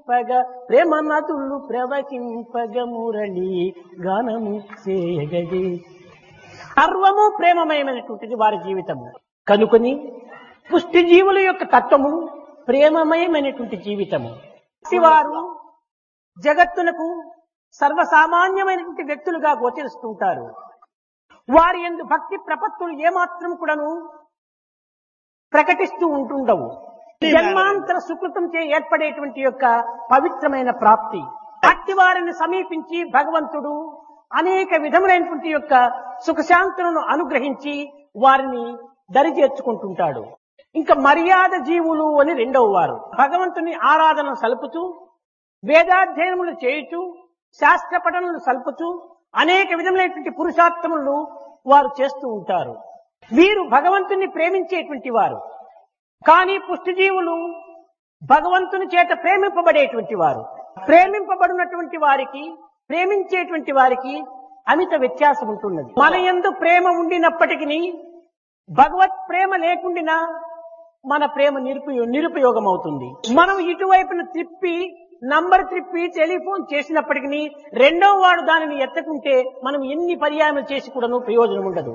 ప్రవహింపగ ప్రేమ నదులు ప్రవహింపగ మురళి గానము చేయగది సర్వము ప్రేమమయమైనటువంటిది వారి జీవితము కనుకొని పుష్టి జీవుల యొక్క తత్వము ప్రేమమయమైనటువంటి జీవితము వారు జగత్తునకు సర్వసామాన్యమైనటువంటి వ్యక్తులుగా గోచరిస్తుంటారు వారి ఎందు భక్తి ప్రపత్తులు ఏమాత్రం కూడాను ప్రకటిస్తూ ఉంటుండవు జన్మాంతర సుకృతం చే ఏర్పడేటువంటి యొక్క పవిత్రమైన ప్రాప్తి అట్టి వారిని సమీపించి భగవంతుడు అనేక విధములైనటువంటి యొక్క సుఖశాంతులను అనుగ్రహించి వారిని దరి చేర్చుకుంటుంటాడు ఇంకా మర్యాద జీవులు అని రెండవ వారు భగవంతుని ఆరాధన సలుపుతూ వేదాధ్యయనములు చేయుచు శాస్త్ర పఠనలు సల్పుచు అనేక విధములైనటువంటి పురుషార్థములను వారు చేస్తూ ఉంటారు వీరు భగవంతుని ప్రేమించేటువంటి వారు కానీ పుష్టిజీవులు భగవంతుని చేత ప్రేమింపబడేటువంటి వారు ప్రేమింపబడినటువంటి వారికి ప్రేమించేటువంటి వారికి అమిత వ్యత్యాసం ఉంటున్నది మన ఎందు ప్రేమ ఉండినప్పటికీ భగవత్ ప్రేమ లేకుండినా మన ప్రేమ నిరుపయో నిరుపయోగం అవుతుంది మనం ఇటువైపున త్రిప్పి నంబర్ త్రిప్పి టెలిఫోన్ చేసినప్పటికీ రెండో వాడు దానిని ఎత్తకుంటే మనం ఎన్ని పర్యాయములు చేసి కూడాను ప్రయోజనం ఉండదు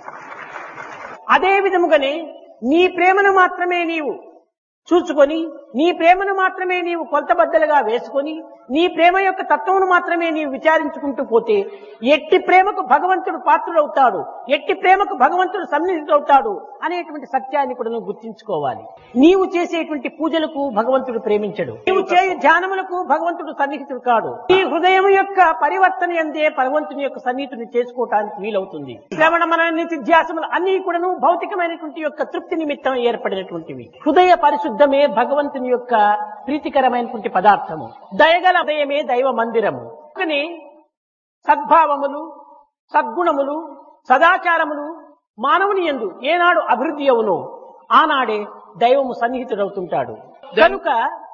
అదే విధముగానే నీ ప్రేమను మాత్రమే నీవు చూసుకొని నీ ప్రేమను మాత్రమే నీవు కొలతబద్దలుగా వేసుకొని నీ ప్రేమ యొక్క తత్వమును మాత్రమే నీవు విచారించుకుంటూ పోతే ఎట్టి ప్రేమకు భగవంతుడు పాత్రుడవుతాడు ఎట్టి ప్రేమకు భగవంతుడు సన్నిహితుడవుతాడు అనేటువంటి సత్యాన్ని కూడా నువ్వు గుర్తించుకోవాలి నీవు చేసేటువంటి పూజలకు భగవంతుడు ప్రేమించడు నీవు చేయు ధ్యానములకు భగవంతుడు సన్నిహితుడు కాడు నీ హృదయం యొక్క పరివర్తన ఎందే భగవంతుని యొక్క సన్నిహితుని చేసుకోవటానికి వీలవుతుంది శ్రవణ మన నిత్యాసములు అన్ని కూడాను భౌతికమైనటువంటి యొక్క తృప్తి నిమిత్తం ఏర్పడినటువంటివి హృదయ పరిశుద్ధమే భగవంతుని యొక్క ప్రీతికరమైనటువంటి పదార్థము దయగల హృదయమే దైవ మందిరము కానీ సద్భావములు సద్గుణములు సదాచారములు మానవుని ఎందు ఏనాడు అభివృద్ధి అవునో ఆనాడే దైవము సన్నిహితుడవుతుంటాడు కనుక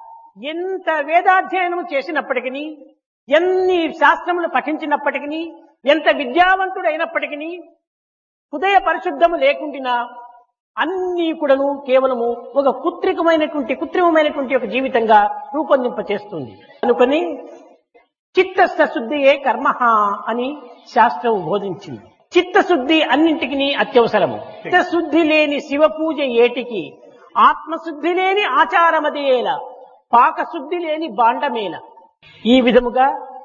ఎంత వేదాధ్యయనము చేసినప్పటికీ ఎన్ని శాస్త్రములు పఠించినప్పటికీ ఎంత విద్యావంతుడైనప్పటికీ హృదయ పరిశుద్ధము లేకుండినా అన్ని కూడాను కేవలము ఒక కుత్రికమైనటువంటి కృత్రిమమైనటువంటి ఒక జీవితంగా రూపొందింప చేస్తుంది అనుకొని చిత్తస్థ శుద్ధియే కర్మ అని శాస్త్రం బోధించింది చిత్తశుద్ధి అన్నింటికి అత్యవసరము చిత్తశుద్ధి లేని శివ పూజ ఏటికి ఆత్మశుద్ధి లేని ఆచారమదేల పాకశుద్ధి లేని బాండమేల ఈ విధముగా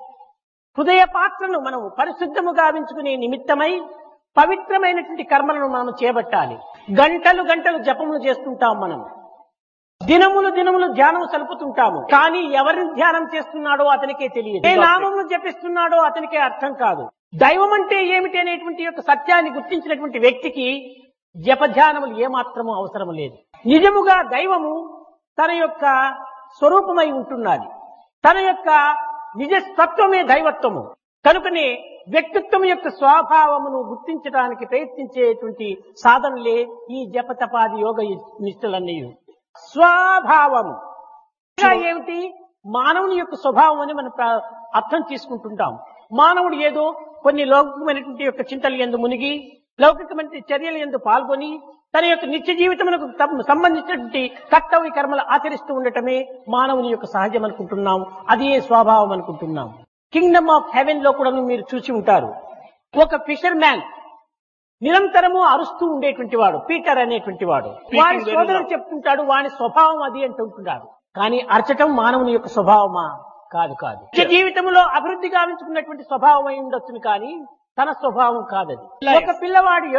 హృదయ పాత్రను మనం పరిశుద్ధము గావించుకునే నిమిత్తమై పవిత్రమైనటువంటి కర్మలను మనం చేపట్టాలి గంటలు గంటలు జపములు చేస్తుంటాం మనం దినములు దినములు ధ్యానం సలుపుతుంటాము కానీ ఎవరిని ధ్యానం చేస్తున్నాడో అతనికే తెలియదు ఏ నామమును జపిస్తున్నాడో అతనికే అర్థం కాదు దైవం అంటే ఏమిటి అనేటువంటి యొక్క సత్యాన్ని గుర్తించినటువంటి వ్యక్తికి జపధ్యానములు ఏమాత్రము అవసరం లేదు నిజముగా దైవము తన యొక్క స్వరూపమై ఉంటున్నది తన యొక్క నిజ తత్వమే దైవత్వము కనుకనే వ్యక్తిత్వం యొక్క స్వభావమును గుర్తించడానికి ప్రయత్నించేటువంటి సాధనలే ఈ జపతపాది యోగ నిష్ఠలన్నీ స్వభావము ఇంకా ఏమిటి మానవుని యొక్క స్వభావం అని మనం ప్ర- అర్థం తీసుకుంటుంటాం మానవుడు ఏదో కొన్ని లౌకికమైనటువంటి యొక్క చింతలు ఎందు మునిగి లౌకికమైన చర్యల ఎందు పాల్గొని తన యొక్క నిత్య జీవితములకు తమ- సంబంధించినటువంటి కర్తవ్య కర్మలు ఆచరిస్తూ ఉండటమే మానవుని యొక్క సహజం అనుకుంటున్నాం అదే స్వభావం అనుకుంటున్నాం కింగ్డమ్ ఆఫ్ హెవెన్ లో కూడా మీరు చూసి ఉంటారు ఒక ఫిషర్ మ్యాన్ నిరంతరము అరుస్తూ ఉండేటువంటి వాడు పీటర్ అనేటువంటి వాడు వాడి very సోదరుడు loud. చెప్తుంటాడు వాని స్వభావం అది అంటుంటున్నాడు కానీ అరచటం మానవుని యొక్క స్వభావమా కాదు కాదు నిత్య జీవితంలో అభివృద్ధి గావించుకున్నటువంటి స్వభావం అయి ఉండొచ్చును కానీ తన స్వభావం కాదది Life. ఒక పిల్లవాడు